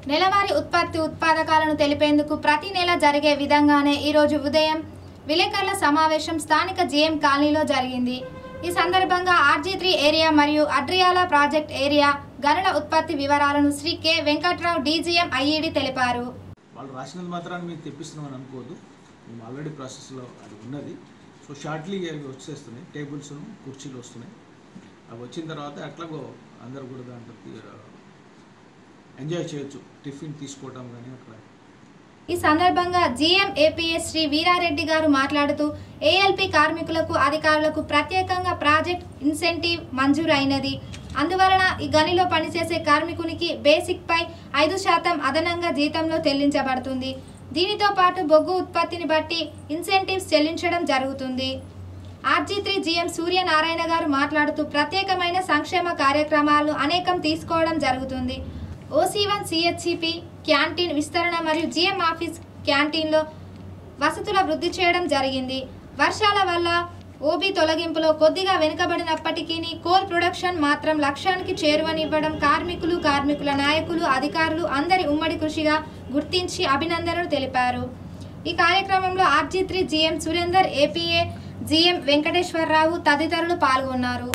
నెలవారీ ఉత్పత్తి ఉత్పాదకాలను తెలిపేందుకు ప్రతి నెల జరిగే విధంగానే ఈరోజు ఉదయం విలేకరుల సమావేశం స్థానిక జీఎం కాలనీలో జరిగింది ఈ సందర్భంగా ఆర్జీ త్రీ ఏరియా మరియు అడ్రియాల ప్రాజెక్ట్ ఏరియా గనుల ఉత్పత్తి వివరాలను Shri K Venkatrao DGM IED తెలిపారు వాళ్ళు రాసినంత మాత్రాన్ని మీరు తెప్పిస్తున్నామని అనుకోదు మేము ఆల్రెడీ ప్రాసెస్లో అది ఉన్నది సో షార్ట్లీ అవి వచ్చేస్తున్నాయి టేబుల్స్ కుర్చీలు వస్తున్నాయి అవి వచ్చిన తర్వాత ఎట్లాగో అందరూ కూడా దాంట్లో ఎంజాయ్ చేయొచ్చు టిఫిన్ తీసుకోవటం కానీ అక్కడ ఈ సందర్భంగా జీఎం ఏపీఎస్ శ్రీ వీరారెడ్డి గారు మాట్లాడుతూ ఏఎల్పి కార్మికులకు అధికారులకు ప్రత్యేకంగా ప్రాజెక్ట్ ఇన్సెంటివ్ మంజూరు అయినది అందువలన ఈ గనిలో పనిచేసే కార్మికునికి బేసిక్ పై ఐదు శాతం అదనంగా జీతంలో చెల్లించబడుతుంది దీనితో పాటు బొగ్గు ఉత్పత్తిని బట్టి ఇన్సెంటివ్స్ చెల్లించడం జరుగుతుంది ఆర్జీ త్రీ జీఎం సూర్యనారాయణ గారు మాట్లాడుతూ ప్రత్యేకమైన సంక్షేమ కార్యక్రమాలు అనేకం తీసుకోవడం జరుగుతుంది ఓసీ వన్ సిహెచ్సిపి క్యాంటీన్ విస్తరణ మరియు జిఎం ఆఫీస్ క్యాంటీన్లో వసతుల వృద్ధి చేయడం జరిగింది వర్షాల వల్ల ఓబీ తొలగింపులో కొద్దిగా వెనుకబడినప్పటికీ కోల్ ప్రొడక్షన్ మాత్రం లక్ష్యానికి చేరువనివ్వడం కార్మికులు కార్మికుల నాయకులు అధికారులు అందరి ఉమ్మడి కృషిగా గుర్తించి అభినందనలు తెలిపారు ఈ కార్యక్రమంలో RG three GM Surender APA GM Venkateswararao తదితరులు పాల్గొన్నారు